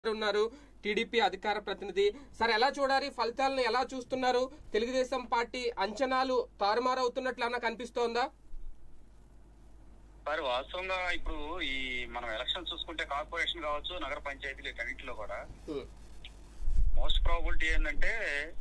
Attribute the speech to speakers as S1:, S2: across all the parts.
S1: ఉన్నారు టీడీపీ అధికార ప్రతినిధి సార్ ఎలా చూడాలి ఫలితాలను ఎలా చూస్తున్నారు తెలుగుదేశం పార్టీ అంచనాలు తారుమారవుతున్నట్లు అన్న కనిపిస్తోందా
S2: సార్ వాస్తవంగా ఇప్పుడు ఈ మనం ఎలక్షన్ చూసుకుంటే కార్పొరేషన్ కావచ్చు నగర పంచాయతీలు వీటన్నిటిలో కూడా
S1: ఉమ్,
S2: మోస్ట్ ప్రాబిలిటీ ఏంటంటే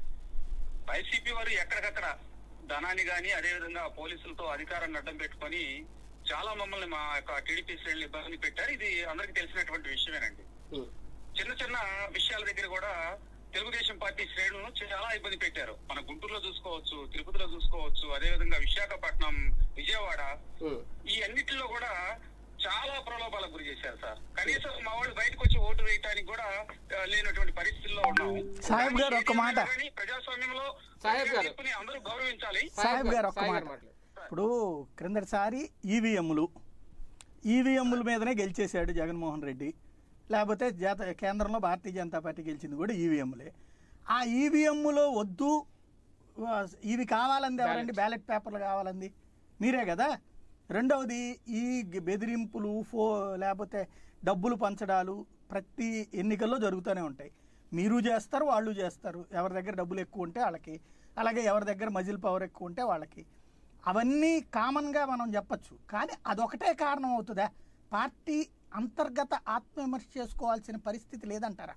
S2: వైసీపీ వారు ఎక్కడికక్కడ ధనాన్ని గాని అదే విధంగా పోలీసులతో అధికారాన్ని అడ్డం పెట్టుకొని చాలా మమ్మల్ని మా యొక్క టీడీపీ శ్రేణులు ఇబ్బంది పెట్టారు ఇది అందరికీ తెలిసినటువంటి విషయమేనండి
S1: ఉమ్,
S2: చిన్న చిన్న విషయాల దగ్గర కూడా తెలుగుదేశం పార్టీ శ్రేణులను చాలా ఇబ్బంది పెట్టారు మన గుంటూరులో చూసుకోవచ్చు తిరుపతిలో చూసుకోవచ్చు అదే విధంగా విశాఖపట్నం విజయవాడ
S1: ఉమ్.
S2: ఈ అన్నిటిలో కూడా చాలా ప్రలోభాలకు గురి చేశారు సార్ కనీసం మా వాళ్ళు బయటకు వచ్చి ఓటు వేయడానికి కూడా ఆ, లేనటువంటి పరిస్థితుల్లో ఉన్నాము
S3: సాహెబ్ గారు, ఒక్క మాట.
S2: కానీ ప్రజాస్వామ్యంలో
S1: సాహెబ్ గారు.
S2: తీర్పుని అందరూ గౌరవించాలి
S3: సాహెబ్ గారు ఒక్క
S1: సాయి
S3: మాట
S1: గారు మాట్లాడు.
S3: ఇప్పుడు క్రిందటిసారి ఈవీఎంలు ఈవీఎంల మీదనే గెలిచేశాడు జగన్మోహన్ రెడ్డి లేకపోతే జాత కేంద్రంలో భారతీయ జనతా పార్టీ గెలిచింది కూడా ఈవీఎంలే ఆ ఈవీఎంలో వద్దు ఆ, ఇవి కావాలంది ఎవరండి బ్యాలెట్ పేపర్లు కావాలంది మీరే కదా రెండవది ఈ గ- బెదిరింపులు ఫో లేకపోతే డబ్బులు పంచడాలు ప్రతి ఎన్నికల్లో జరుగుతూనే ఉంటాయి మీరు చేస్తారు వాళ్ళు చేస్తారు ఎవరి దగ్గర డబ్బులు ఎక్కువ ఉంటే వాళ్ళకి అలాగే ఎవరి దగ్గర మజిల్ పవర్ ఎక్కువ ఉంటే వాళ్ళకి అవన్నీ కామన్గా మనం చెప్పచ్చు కానీ అదొకటే కారణం అవుతుందా పార్టీ అంతర్గత ఆత్మవిమర్శ చేసుకోవాల్సిన పరిస్థితి లేదంటారా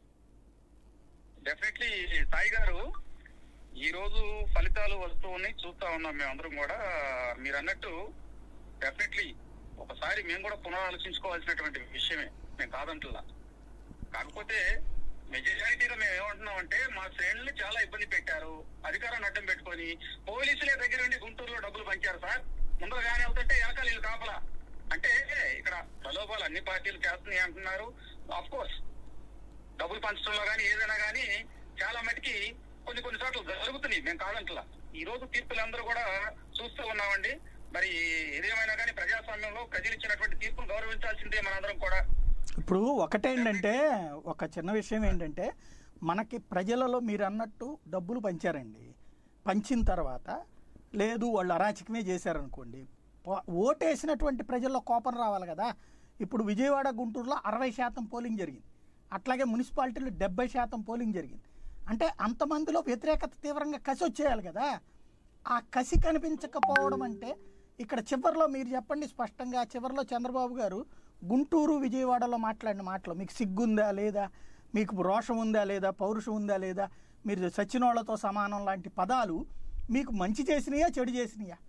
S2: డెఫినెట్లీ సాయి గారు ఈ రోజు ఫలితాలు వస్తూ ఉన్నాయి చూస్తా ఉన్నాం మేమందరం కూడా మీరు అన్నట్టు డెఫినెట్లీ ఒకసారి మేము కూడా పునరాలోచించుకోవాల్సినటువంటి విషయమే మేము కాదంటున్నా కాకపోతే మెజారిటీగా మేము ఏమంటున్నామంటే మా శ్రేణుల్ని చాలా ఇబ్బంది పెట్టారు అధికారాన్ని అడ్డం పెట్టుకొని పోలీసులే దగ్గర ఉండి గుంటూరులో డబ్బులు పంచారు సార్ ముందర కానీ అవుతుంటే వెనకాల వీళ్ళు కాపలా అంటే ఇక్కడ ప్రలోభాలు అన్ని పార్టీలు చేస్తున్నాయి అంటున్నారు ఆఫ్ కోర్స్ డబ్బులు పంచడంలో కానీ ఏదైనా కానీ చాలా మటుకి కొన్ని కొన్ని చోట్ల జరుగుతున్నాయి మేము కాదంటలా ఈ రోజు తీర్పులు అందరూ కూడా చూస్తూ ఉన్నామండి మరి ఏదేమైనా కానీ ప్రజాస్వామ్యంలో ప్రజలు ఇచ్చినటువంటి తీర్పును గౌరవించాల్సిందే మనందరం కూడా
S3: ఇప్పుడు ఒకటేంటంటే ఒక చిన్న విషయం ఏంటంటే మనకి ప్రజలలో మీరు అన్నట్టు డబ్బులు పంచారండి పంచిన తర్వాత లేదు వాళ్ళు అరాచకమే చేశారనుకోండి పో- ఓటేసినటువంటి ప్రజల్లో కోపం రావాలి కదా ఇప్పుడు విజయవాడ గుంటూరులో అరవై శాతం పోలింగ్ జరిగింది అట్లాగే మున్సిపాలిటీలో డెబ్బై శాతం పోలింగ్ జరిగింది అంటే అంతమందిలో వ్యతిరేకత తీవ్రంగా కసి వచ్చేయాలి కదా ఆ కసి కనిపించకపోవడం అంటే ఇక్కడ చివరిలో మీరు చెప్పండి స్పష్టంగా చివరిలో చంద్రబాబు గారు గుంటూరు విజయవాడలో మాట్లాడిన మాటలు మీకు సిగ్గుందా లేదా మీకు రోషం ఉందా లేదా పౌరుషం ఉందా లేదా మీరు సచ్చినోళ్లతో సమానం లాంటి పదాలు మీకు మంచి చేసినాయా చెడు చేసినాయా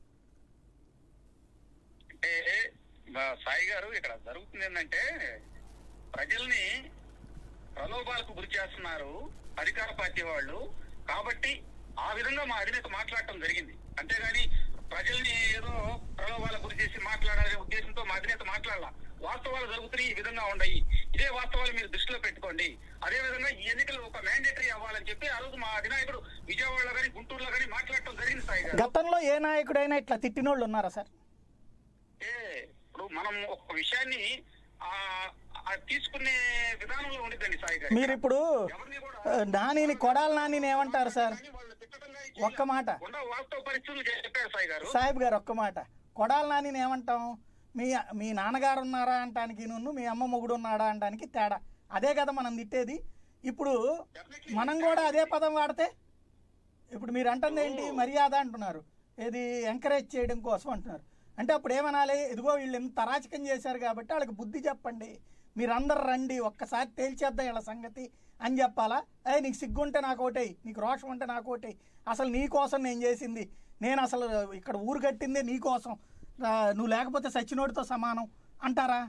S2: అంటే మా సాయి గారు ఇక్కడ జరుగుతుంది ఏంటంటే ప్రజల్ని ప్రలోభాలకు గురి చేస్తున్నారు అధికార పార్టీ వాళ్ళు కాబట్టి ఆ విధంగా మా అధినేత మాట్లాడటం జరిగింది అంతేగాని ప్రజల్ని ఏదో ప్రలోభాలకు గురి చేసి మాట్లాడాలనే ఉద్దేశంతో మా అధినేత మాట్లాడాల వాస్తవాలు జరుగుతున్నాయి ఈ విధంగా ఉన్నాయి ఇదే వాస్తవాలు మీరు దృష్టిలో పెట్టుకోండి అదే విధంగా ఈ ఎన్నికలు ఒక మ్యాండేటరీ అవ్వాలని చెప్పి ఆ రోజు మా అధినాయకుడు విజయవాడలో కానీ గుంటూరులో కానీ మాట్లాడటం జరిగింది సాయి గారు
S3: గతంలో ఏ నాయకుడైనా ఇట్లా తిట్టినోళ్ళు ఉన్నారా సార్
S2: అంటే ఇప్పుడు మనం ఒక విషయాన్ని ఆ ఆ తీసుకునే విధానంలో ఉండిద్దండి సాయి గారు
S3: మీరు ఇప్పుడు
S2: ఎవరిని కూడా
S3: ఆ, నానిని కొడాలి నానిని ఏమంటారు సార్
S2: కానీ వాళ్ళు తిట్టడం కానీ
S3: ఒక్క మాట.
S2: ఉన్న వాస్తవ పరిస్థితులు చెప్పారు సాయి గారు
S3: సాహెబ్ గారు ఒక్క మాట కొడాలి నానిని ఏమంటాం మీ మీ నాన్నగారు ఉన్నారా అంటానికి నువ్వు మీ అమ్మ మొగుడు ఉన్నాడా అంటానికి తేడా అదే కదా మనం తిట్టేది ఇప్పుడు మనం కూడా అదే పదం వాడితే ఇప్పుడు మీరు అంటుంది ఏంటి మర్యాద అంటున్నారు ఏది ఎంకరేజ్ చేయడం కోసం అంటున్నారు అంటే అప్పుడు ఏమనాలి ఇదిగో వీళ్ళు ఎంత అరాచకం చేశారు కాబట్టి వాళ్ళకి బుద్ధి చెప్పండి మీరందరు రండి ఒక్కసారి తేల్చేద్దాం వీళ్ళ సంగతి అని చెప్పాలా ఏ నీకు సిగ్గుంటే నాకు ఒకటేయి నీకు రోషం ఉంటే నాకు ఒకటేయి అసలు నీ కోసం నేను చేసింది నేను అసలు ఇక్కడ ఊరు కట్టిందే నీ కోసం ఆ, నువ్వు లేకపోతే సచ్చినోడితో సమానం అంటారా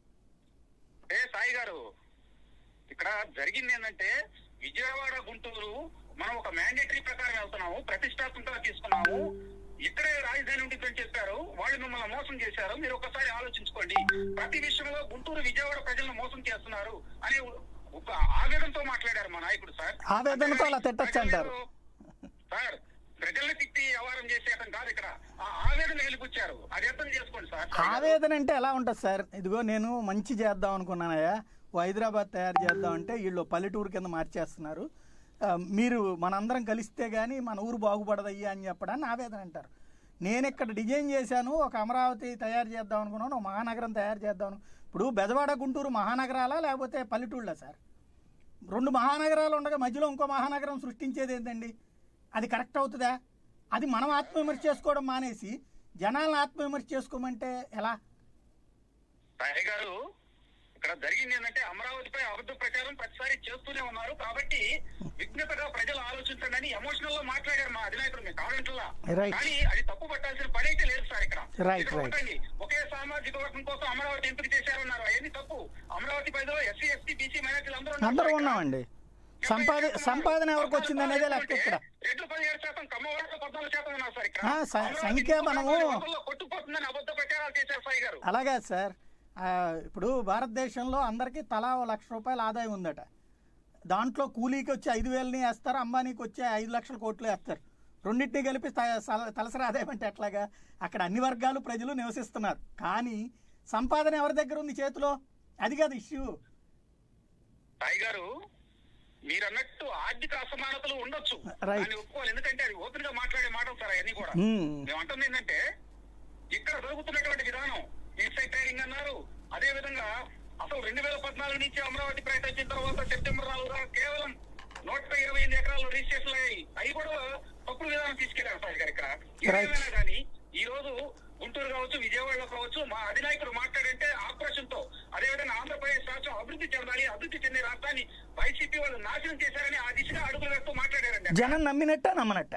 S2: ఏ సాయి గారు ఇక్కడ జరిగింది ఏంటంటే విజయవాడ గుంటూరు మనం ఒక మ్యాండేటరీ ప్రకారం వెళ్తున్నాము ప్రతిష్టాత్మకంగా తీసుకున్నాము ఇక్కడే రాజధాని ఉండిద్దని చెప్పారు వాళ్ళు మిమ్మల్ని మోసం చేశారు మీరు ఒకసారి ఆలోచించుకోండి ప్రతి విషయంలో గుంటూరు విజయవాడ ప్రజలను మోసం చేస్తున్నారు అనే ఒక ఆవేదనతో మాట్లాడారు మా నాయకుడు సార్
S3: ఆవేదనతో అలా తిట్టొచ్చు అంటారు.
S2: సార్ ప్రజల్ని తిట్టి వ్యవహారం చేసేయటం కాదు ఇక్కడ ఆ ఆవేదన వెలిపుచ్చారు అది అర్థం చేసుకోండి సార్
S3: ఆవేదన అంటే ఎలా ఉంటుంది సార్ ఇదిగో నేను మంచి చేద్దాం అనుకున్నానయ్యా ఓ హైదరాబాద్ తయారు చేద్దాం అంటే వీళ్ళు పల్లెటూరు కింద మార్చేస్తున్నారు ఆ, మీరు మనందరం కలిస్తే గానీ మన ఊరు బాగుపడదయ్యా అని చెప్పడాన్ని ఆవేదన అంటారు నేను ఇక్కడ డిజైన్ చేశాను ఒక అమరావతి తయారు చేద్దాం అనుకున్నాను ఒక మహానగరం తయారు చేద్దాం అను- ఇప్పుడు బెజవాడ గుంటూరు మహానగరాలా లేకపోతే పల్లెటూళ్ళా సార్ రెండు మహానగరాలు ఉండగా మధ్యలో ఇంకో మహానగరం సృష్టించేది ఏంటండి అది కరెక్ట్ అవుతుందా అది మనం ఆత్మవిమర్శ చేసుకోవడం మానేసి జనాలను ఆత్మవిమర్శ చేసుకోమంటే ఎలా
S2: రాయ్ గారు ఇక్కడ జరిగింది ఏంటంటే అమరావతిపై అబద్ధ ప్రచారం ప్రతిసారి చేస్తూనే ఉన్నారు కాబట్టి విజ్ఞతగా ప్రజలు ఆలోచించండి అని ఎమోషనల్ లో మాట్లాడారు మా అధినాయకుడు మేము కాదంటలా
S3: Right.
S2: కానీ అది తప్పు పట్టాల్సిన పని అయితే లేదు సార్ ఇక్కడ
S3: Right,
S2: ఇక్కడ
S3: right.
S2: ఒకటండి, ఒకే సామాజిక వర్గం కోసం అమరావతి ఎంపిక చేశారన్నారు అవన్నీ తప్పు అమరావతి పరిధిలో ఎస్సీ ఎస్టీ బీసీ మైనార్టీలు అందరూ ఉన్నారు
S3: అందరూ
S2: సార్ ఇక్కడ.
S3: ఉన్నామండి సంపాద సంపాదన ఎవరికి వచ్చింది అనేది లెక్క ఇక్కడ
S2: రెడ్లు పదిహేడు శాతం కమ్మవాళ్ళు పద్నాలుగు శాతం ఉన్నారు సార్ ఇక్కడ
S3: ఆ, స-
S2: అమరావతి
S3: సంఖ్య మనము-
S2: రోజుల్లో కొట్టుకుపోతుందని అబద్ధ ప్రచారాలు చేశారు సాయి గారు
S3: అలాగే సార్ ఆ, ఇప్పుడు భారతదేశంలో అందరికీ తలా ఓ లక్ష రూపాయల ఆదాయం ఉందట దాంట్లో కూలీకి వచ్చి ఐదు వేలని వేస్తారు అంబానీకి వచ్చే ఐదు లక్షల కోట్లు వేస్తారు రెండింటిని కలిపి త- సల- తలసరి ఆదాయం అంటే ఎట్లాగా అక్కడ అన్ని వర్గాలు ప్రజలు నివసిస్తున్నారు కానీ సంపాదన ఎవరి దగ్గర ఉంది చేతిలో అది కాదు ఇష్యూ
S2: సాయి గారు మీరు అన్నట్టు ఆర్థిక అసమానతలు ఉండొచ్చు
S3: Right.
S2: దాన్ని ఒప్పుకోవాలి ఎందుకంటే అది ఓపెన్ గా మాట్లాడే మాటలు సార్ అవన్నీ కూడా
S3: Hmm.
S2: మేము అంటుంది ఏంటంటే ఇక్కడ జరుగుతున్నటువంటి విధానం ఇన్సైడ్ ట్రేడింగ్ అన్నారు అదే విధంగా అసలు రెండు వేల పద్నాలుగు నుంచి అమరావతి ప్రకటించిన తర్వాత సెప్టెంబర్ నాలుగు దాకా కేవలం నూట ఇరవై ఎనిమిది ఎకరాలు రిజిస్ట్రేషన్ అయ్యాయి అవి కూడా తప్పుడు విధానం తీసుకెళ్లారు సార్ గారు ఇక్కడ
S3: Right.
S2: ఏమైనా కానీ ఈ రోజు గుంటూరు కావచ్చు విజయవాడలో కావచ్చు మా అధినాయకుడు మాట్లాడంటే ఆక్రోషంతో అదేవిధంగా ఆంధ్రప్రదేశ్ రాష్ట్రం అభివృద్ధి చెందాలి అభివృద్ధి చెందే రాష్ట్రాన్ని వైసీపీ వాళ్ళు నాశనం చేశారని ఆ దిశగా అడుగులు వేస్తూ మాట్లాడారండి
S3: జనం నమ్మినట్ట నమ్మనట్ట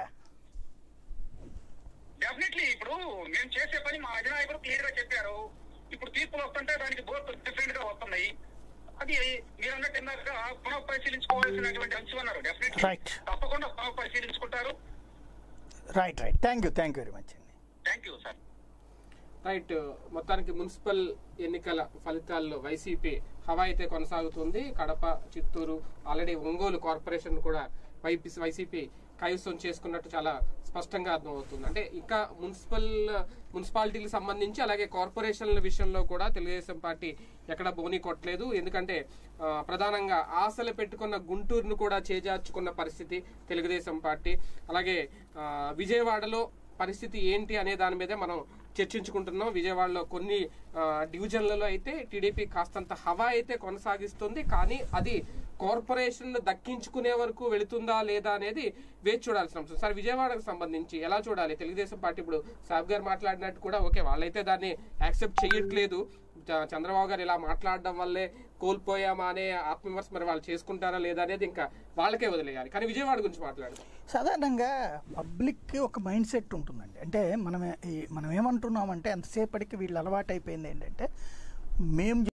S2: డెఫినెట్లీ ఇప్పుడు మేము చేసే పని మా అధినాయకుడు క్లియర్ గా చెప్పారు ఇప్పుడు తీర్పులు వస్తుంటే దానికి బోత్ డిఫరెంట్ గా వస్తున్నాయి అది మీరు అన్నట్టు ఇందాక పునః పరిశీలించుకోవాల్సినటువంటి అంశం అన్నారు డెఫినెట్లీ
S3: Right.
S2: తప్పకుండా పునః పరిశీలించుకుంటారు
S3: right right thank you thank you very much అండి
S2: థ్యాంక్ యూ సార్
S1: రైట్ మొత్తానికి మున్సిపల్ ఎన్నికల ఫలితాల్లో వైసీపీ హవా అయితే కొనసాగుతుంది కడప చిత్తూరు ఆల్రెడీ ఒంగోలు కార్పొరేషన్ కూడా వైపీ వైసీపీ కైవసం చేసుకున్నట్టు చాలా స్పష్టంగా అర్థమవుతుంది అంటే ఇంకా మున్సిపల్ మున్సిపాలిటీలకు సంబంధించి అలాగే కార్పొరేషన్ల విషయంలో కూడా తెలుగుదేశం పార్టీ ఎక్కడ బోని కొట్టలేదు ఎందుకంటే ఆ, ప్రధానంగా ఆశలు పెట్టుకున్న గుంటూరును కూడా చేజార్చుకున్న పరిస్థితి తెలుగుదేశం పార్టీ అలాగే ఆ, విజయవాడలో పరిస్థితి ఏంటి అనే దాని మీదే మనం చర్చించుకుంటున్నాం విజయవాడలో కొన్ని ఆ, డివిజన్లలో అయితే టీడీపీ కాస్తంత హవా అయితే కొనసాగిస్తుంది కానీ అది కార్పొరేషన్ దక్కించుకునే వరకు వెళుతుందా లేదా అనేది వేచి చూడాల్సిన అంశం సార్ విజయవాడకు సంబంధించి ఎలా చూడాలి తెలుగుదేశం పార్టీ ఇప్పుడు సాబ్ గారు మాట్లాడినట్టు కూడా ఓకే వాళ్ళైతే దాన్ని యాక్సెప్ట్ చేయట్లేదు చ- చంద్రబాబు గారు ఇలా మాట్లాడడం వల్లే కోల్పోయామా అనే ఆత్మవిమర్శ మరి వాళ్ళు చేసుకుంటారా లేదా అనేది ఇంకా వాళ్ళకే వదిలేయాలి కానీ విజయవాడ గురించి మాట్లాడదాం
S3: సాధారణంగా పబ్లిక్కి ఒక మైండ్ సెట్ ఉంటుందండి అంటే మనం ఈ- మనం ఏమంటున్నామంటే ఎంతసేపటికి వీళ్ళు అలవాటు అయిపోయింది ఏంటంటే మేము